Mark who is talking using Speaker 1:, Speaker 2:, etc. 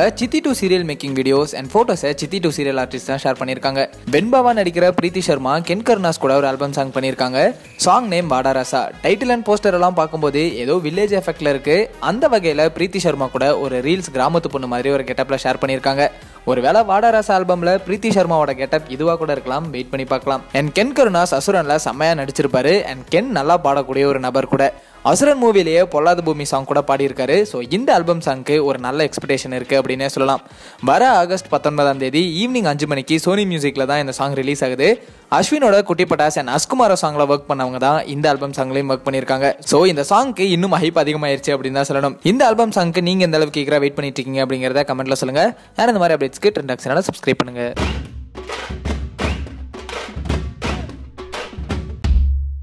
Speaker 1: சித்தி two serial making videos and ஃபோட்டோஸை Chithi two serial artist தான் ஷேர் பண்ணியிருக்காங்க பென்பாவா நடிக்கிற பிரீத்தி சர்மா கென் கருணாஸ் கூட ஒரு ஆல்பம் சாங் பண்ணியிருக்காங்க சாங் நேம் வாடாராசா டைட்டில் அண்ட் போஸ்டர் எல்லாம் பார்க்கும்போது ஏதோ வில்லேஜ் எஃபெக்ட்ல இருக்கு அந்த வகையில் பிரீத்தி சர்மா கூட ஒரு ரீல்ஸ் கிராமத்து பொண்ணு மாதிரி ஒரு கெட்டப்ல ஷேர் பண்ணியிருக்காங்க ஒருவேளை வாடாராசா ஆல்பம்ல பிரீத்தி சர்மாவோட கெட்டப் இதுவா கூட இருக்கலாம் வெயிட் பண்ணி பார்க்கலாம் அண்ட் கென் கருணாஸ் அசுரன்ல செம்மையா நடிச்சிருப்பாரு அண்ட் கென் நல்லா பாடக்கூடிய ஒரு நபர் கூட அசுரன் மூவிலேயே பொல்லாத பூமி சாங் கூட பாடியிருக்காரு ஸோ இந்த ஆல்பம் சாங்க்கு ஒரு நல்ல எக்ஸ்பெக்டேஷன் இருக்குது அப்படின்னே சொல்லலாம் வர ஆகஸ்ட் பத்தொன்பதாம் தேதி ஈவினிங் அஞ்சு மணிக்கு சோனி மியூசிக்கில் தான் இந்த சாங் ரிலீஸ் ஆகுது அஸ்வினோட குட்டி பட்டாஸ் அண்ட் அஸ்குமார சாங்கில் ஒர்க் பண்ணவங்க தான் இந்த ஆல்பம் சாங்லையும் ஒர்க் பண்ணியிருக்காங்க ஸோ இந்த சாங்க்கு இன்னும் ஹைப் அதிகமாயிருச்சு அப்படின்னு தான் சொல்லணும் இந்த ஆல்பம் சாங்க்கு நீங்கள் எந்த அளவுக்கு கேட்குறா வெயிட் பண்ணிட்டு இருக்கீங்க அப்படிங்கிறத கமெண்ட்டில் சொல்லுங்கள் வேறு இந்த மாதிரி அப்டேட்ஸ்க்கு ட்ரெண்ட் ஆக்ஷனால சப்ஸ்கிரைப் பண்ணுங்கள்